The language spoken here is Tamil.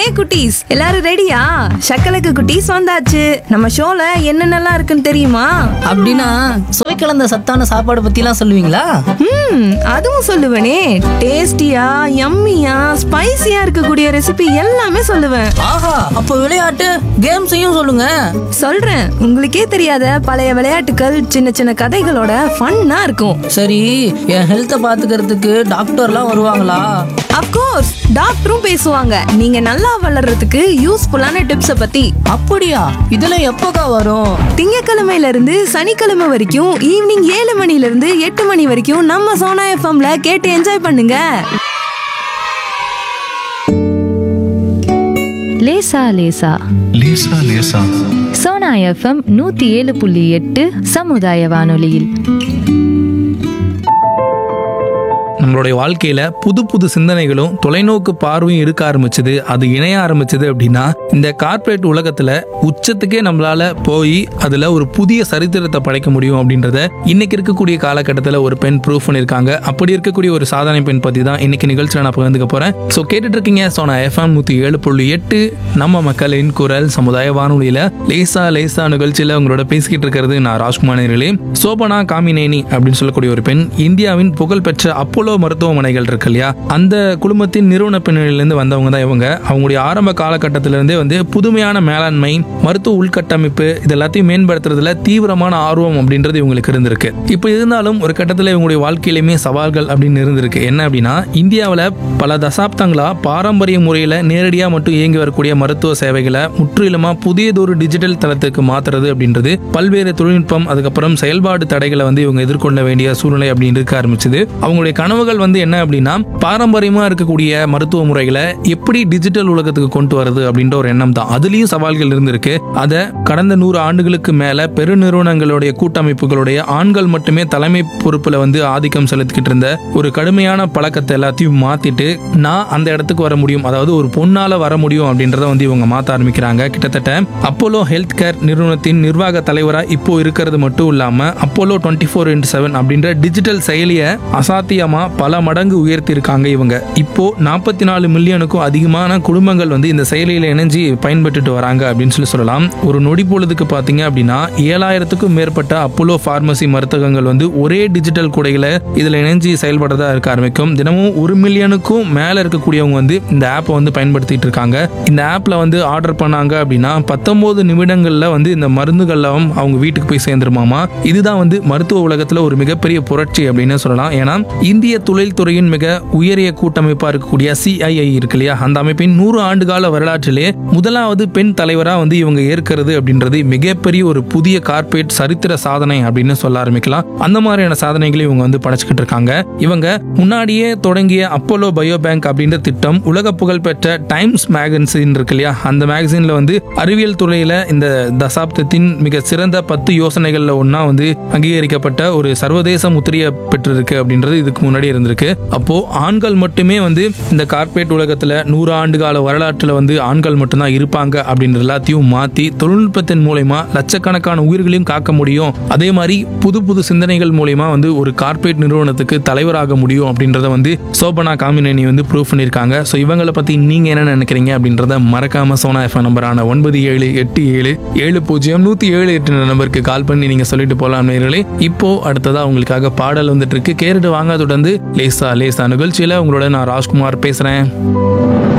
குட்டீஸ் எல்லாரும் ரெடியா சக்கலக்கு குட்டீஸ் வந்தாச்சு நம்ம ஷோல என்னென்னலாம் இருக்குன்னு தெரியுமா அப்படின்னா சுவை கலந்த சத்தான சாப்பாடு பத்திலாம் சொல்லுவீங்களா ம் அதுவும் சொல்லுவேனே டேஸ்டியா யம்மியா ஸ்பைசியா இருக்கக்கூடிய ரெசிபி எல்லாமே சொல்லுவேன் ஆஹா அப்போ விளையாட்டு கேம்ஸையும் சொல்லுங்க சொல்றேன் உங்களுக்கே தெரியாத பழைய விளையாட்டுகள் சின்ன சின்ன கதைகளோட ஃபன்னா இருக்கும் சரி என் ஹெல்த்தை பாத்துக்கிறதுக்கு டாக்டர்லாம் வருவாங்களா அப்கோர்ஸ் டாக்டரும் பேசுவாங்க நீங்க நல்லா வளர்றதுக்கு யூஸ்ஃபுல்லான டிப்ஸை பத்தி அப்படியா இதெல்லாம் எப்போக்கா வரும் திங்கக்கிழமையில இருந்து சனிக்கிழமை வரைக்கும் ஈவினிங் ஏழு மணில இருந்து எட்டு மணி வரைக்கும் நம்ம சோனா எஃப்எம்ல கேட்டு என்ஜாய் பண்ணுங்க லேசா லேசா லேசா லேசா சோனா எஃப்எம் நூத்தி ஏழு புள்ளி எட்டு சமுதாய வானொலியில் நம்மளுடைய வாழ்க்கையில புது புது சிந்தனைகளும் தொலைநோக்கு பார்வையும் இருக்க ஆரம்பிச்சது அது இணைய ஆரம்பிச்சது அப்படின்னா இந்த கார்ப்பரேட் உலகத்துல உச்சத்துக்கே நம்மளால போய் அதுல ஒரு புதிய சரித்திரத்தை படைக்க முடியும் அப்படின்றத இன்னைக்கு இருக்கக்கூடிய காலகட்டத்தில் ஒரு பெண் ப்ரூவ் பண்ணியிருக்காங்க அப்படி இருக்கக்கூடிய ஒரு சாதனை பெண் பத்தி தான் இன்னைக்கு நிகழ்ச்சியில் நான் பகிர்ந்துக்க போறேன் ஸோ கேட்டுட்டு இருக்கீங்க ஸோ நான் எஃப்எம் நூத்தி ஏழு புள்ளி எட்டு நம்ம மக்களின் குரல் சமுதாய வானொலியில லேசா லேசா நிகழ்ச்சியில உங்களோட பேசிக்கிட்டு இருக்கிறது நான் ராஜ்குமார் நேர்களே சோபனா காமினேனி அப்படின்னு சொல்லக்கூடிய ஒரு பெண் இந்தியாவின் புகழ்பெற்ற அப்போலோ மருத்துவமனைகள் இருக்கு இல்லையா அந்த குழுமத்தின் நிறுவன பின்னணியிலிருந்து வந்தவங்க தான் இவங்க அவங்களுடைய ஆரம்ப காலகட்டத்திலிருந்தே வந்து புதுமையான மேலாண்மை மருத்துவ உள்கட்டமைப்பு இது எல்லாத்தையும் மேம்படுத்துறதுல தீவிரமான ஆர்வம் அப்படின்றது இவங்களுக்கு இருந்திருக்கு இப்போ இருந்தாலும் ஒரு கட்டத்தில் இவங்களுடைய வாழ்க்கையிலுமே சவால்கள் அப்படின்னு இருந்திருக்கு என்ன அப்படின்னா இந்தியாவில் பல தசாப்தங்களா பாரம்பரிய முறையில் நேரடியாக மட்டும் இயங்கி வரக்கூடிய மருத்துவ சேவைகளை முற்றிலுமா புதியதொரு டிஜிட்டல் தளத்துக்கு மாத்துறது அப்படின்றது பல்வேறு தொழில்நுட்பம் அதுக்கப்புறம் செயல்பாடு தடைகளை வந்து இவங்க எதிர்கொள்ள வேண்டிய சூழ்நிலை அப்படின்னு இருக்க ஆரம்பிச்சது அவங்களுடைய கனவுகள் வந்து என்ன அப்படின்னா பாரம்பரியமா இருக்கக்கூடிய மருத்துவ முறைகளை எப்படி டிஜிட்டல் உலகத்துக்கு கொண்டு வரது அப்படின்ற ஒரு எண்ணம் தான் அதுலயும் சவால்கள் இருந்திருக்கு அதை கடந்த நூறு ஆண்டுகளுக்கு மேல பெருநிறுவனங்களுடைய கூட்டமைப்புகளுடைய ஆண்கள் மட்டுமே தலைமை பொறுப்புல வந்து ஆதிக்கம் செலுத்திக்கிட்டு இருந்த ஒரு கடுமையான பழக்கத்தை எல்லாத்தையும் மாத்திட்டு நான் அந்த இடத்துக்கு வர முடியும் அதாவது ஒரு பொண்ணால வர முடியும் அப்படின்றத வந்து இவங்க மாத்த ஆரம்பிக்கிறாங்க கிட்டத்தட்ட அப்போலோ ஹெல்த் கேர் நிறுவனத்தின் நிர்வாக தலைவரா இப்போ இருக்கிறது மட்டும் இல்லாம Apollo twenty four into seven அப்படின்ற டிஜிட்டல் செயலியை அசாத்தியமா பல மடங்கு உயர்த்தி இருக்காங்க இவங்க இப்போ நாற்பத்தி நாலு மில்லியனுக்கும் அதிகமான குடும்பங்கள் வந்து இந்த செயலியில இணைஞ்சு பயன்பட்டுட்டு வராங்க அப்படின்னு சொல்லி சொல்லலாம் ஒரு நொடி பொழுதுக்கு பாத்தீங்க அப்படின்னா ஏழாயிரத்துக்கும் மேற்பட்ட அப்போலோ பார்மசி மருந்தகங்கள் வந்து ஒரே டிஜிட்டல் கூடைகளை இதுல இணைஞ்சு செயல்படுறதா இருக்க ஆரம்பிக்கும் தினமும் ஒரு மில்லியனுக்கும் மேல இருக்கக்கூடியவங்க வந்து இந்த ஆப்பை வந்து பயன்படுத்திட்டு இருக்காங்க இந்த ஆப்ல வந்து ஆர்டர் பண்ணாங்க அப்படின்னா பத்தொன்பது நிமிடங்கள்ல வந்து இந்த மருந்துகள்லாம் அவங்க வீட்டுக்கு போய் சேர்ந்துருமாமா இதுதான் வந்து மருத்துவ உலகத்துல ஒரு மிகப்பெரிய புரட்சி அப்படின்னு சொல்லலாம் ஏன்னா இந்திய தொழில்துறையின் மிக உயரிய கூட்டமைப்பா இருக்கக்கூடிய சிஐஐ இருக்கு இல்லையா அந்த அமைப்பின் நூறு ஆண்டுகால வரலாற்றிலே முதலாவது பெண் தலைவரா வந்து இவங்க ஏற்கிறது அப்படின்றது மிகப்பெரிய ஒரு புதிய கார்ப்பரேட் சரித்திர சாதனை அப்படின்னு சொல்ல ஆரம்பிக்கலாம் அந்த மாதிரியான சாதனைகளை இவங்க வந்து படைச்சுக்கிட்டு இருக்காங்க இவங்க முன்னாடியே தொடங்கிய அப்போலோ பயோ பேங்க் அப்படின்ற திட்டம் உலக புகழ்பெற்ற டைம்ஸ் மேகசின் இருக்கு இல்லையா அந்த மேகசின்ல வந்து அறிவியல் துறையில இந்த தசாப்தத்தின் மிக சிறந்த பத்து யோசனைகள்ல ஒன்னா வந்து அங்கீகரிக்கப்பட்ட ஒரு சர்வதேச முத்திரையை பெற்றிருக்கு அப்படின்றது இதுக்கு முன்னாடி இருந்திருக்கு அப்போ ஆண்கள் மட்டுமே வந்து இந்த கார்ப்பரேட் உலகத்துல நூறு ஆண்டு கால வரலாற்றுல வந்து ஆண்கள் மட்டும்தான் இருப்பாங்க அப்படின்ற எல்லாத்தையும் மாத்தி தொழில்நுட்பத்தின் மூலயமா லட்சக்கணக்கான உயிர்களையும் காக்க முடியும் அதே மாதிரி புது புது சிந்தனைகள் மூலயமா வந்து ஒரு கார்ப்பரேட் நிறுவனத்துக்கு தலைவராக முடியும் அப்படின்றத வந்து சோபனா காமினேனி வந்து ப்ரூவ் பண்ணியிருக்காங்க ஸோ இவங்களை பத்தி நீங்க என்ன நினைக்கிறீங்க அப்படின்றத மறக்காம சோனா எஃப்எம் நம்பரான ஒன்பது ஏழு எட்டு ஏழு ஏழு பூஜ்ஜியம் நூத்தி ஏழு எட்டு நம்பருக்கு கால் பண்ணி நீங்க சொல்லிட்டு போலாம் நேர்களே இப்போ அடுத்ததா உங்களுக்காக பாடல் வந்துட்டு இருக்கு கேட்டுட்டு வாங்க தொடர்ந்து லேசா லேசா நிகழ்ச்சியில உங்களோட நான் ராஜ்குமார் பேசுறேன்